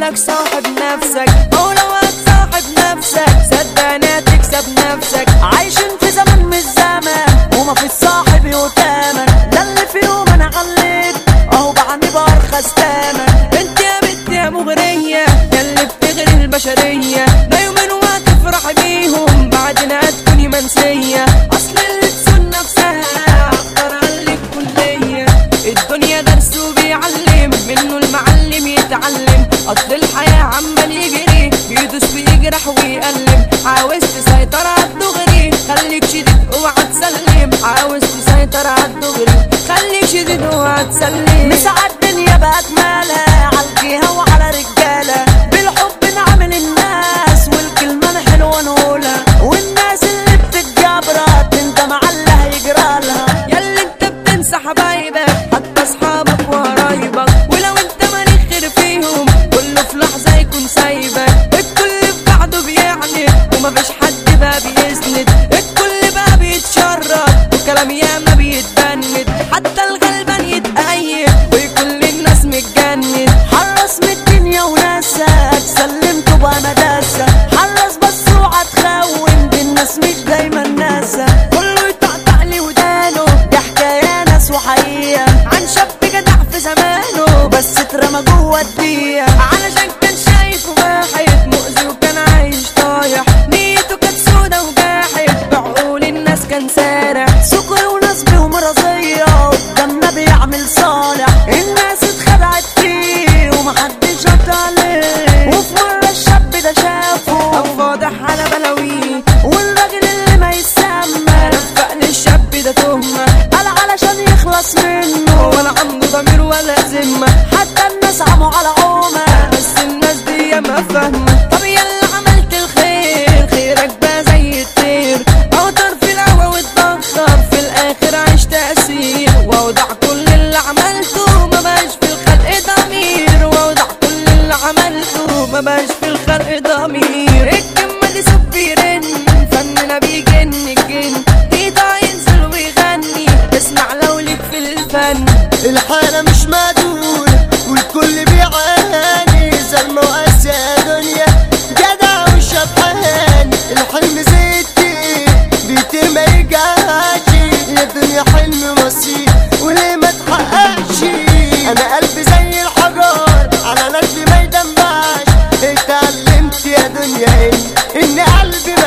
لك صاحب نفسك او لو هتصاحب نفسك صدقني هتكسب نفسك عايشين في زمن مش زمان وما في صاحب يتامن ده اللي في يوم انا غليت اهو بعمي بارخص تامن انت يا بنت يا مغرية يا اللي بتغري البشرية لا يومين وهتفرح بيهم بعدين هتكوني منسية اصل اللي تسون نفسها اختار عليك كلية الدنيا درس وبيعلم منه المعلم يتعلم اصل الحياة عمال يجري بيدوس ويجرح ويألم عاوز تسيطر عالدغري خليك شديد اوعى تسلم عاوز تسيطر عالدغري خليك شديد اوعى تسلم مساعد الدنيا بقت مالها عالجيها وعلى رجالة بالحب نعمل الناس والكلمة الحلوة نقولها والناس اللي بتتجبرها تندم على اللي هيجرى لها ياللي انت بتنسى حبايبك حتى اصحابك وقرايبك ولو انت مالك خير فيهم كله في لحظة يكون سايبك الكل في بعضه بيعند ومفيش حد بقى بيسند الكل بقى بيتشرف وكلام ياما بيتبند حتى الغلبان يتأيد وكل الناس متجند حرص من الدنيا وناسك سلمته بقى مداسة حرص بس اوعى تخون دي الناس مش دايما ناسة كله يطقطق لي ودانه دي حكاية ناس وحقيقة عن شاب جدع في زمانه بس اترمى جوه الدقيقة علشان كان شايف واحد مؤذي وكان عايش طايح نيته كانت سودا وجاحد بعقول الناس كان سارع سكر ونصب ومرضية قدامنا بيعمل صالح الناس اتخدعت فيه ومحدش رد عليه وفي مرة الشاب ده شافه كان فاضح على بلاويه والراجل اللي ما يسمى رفق للشاب ده تهمة قال علشان يخلص منه ولا عنده ضمير ولا ذمة حتى الناس عموا على عومة بس الناس دي ما فاهمة طب يلا عملت الخير خيرك بقى زي الطير اوتر في الهوا واتبخر في الاخر عيش تأثير واوضع كل اللي عملته ما بقاش في الخلق ضمير واوضع كل اللي عملته ما بقاش في الخلق ضمير الكلمة دي صب يرن فننا بيجن الجن ايده ينزل ويغني اسمع لو ليك في الفن الحالة مش معدولة والكل بيعاني زلمة وقاسية يا دنيا جدع وشبحان الحلم زي الدين بيتي ما يرجعش يا دنيا حلم مصير وليه ما تحققش انا قلبي زي الحجار على نجلي ما يدمعش اتعلمت يا دنيا ان ان قلبي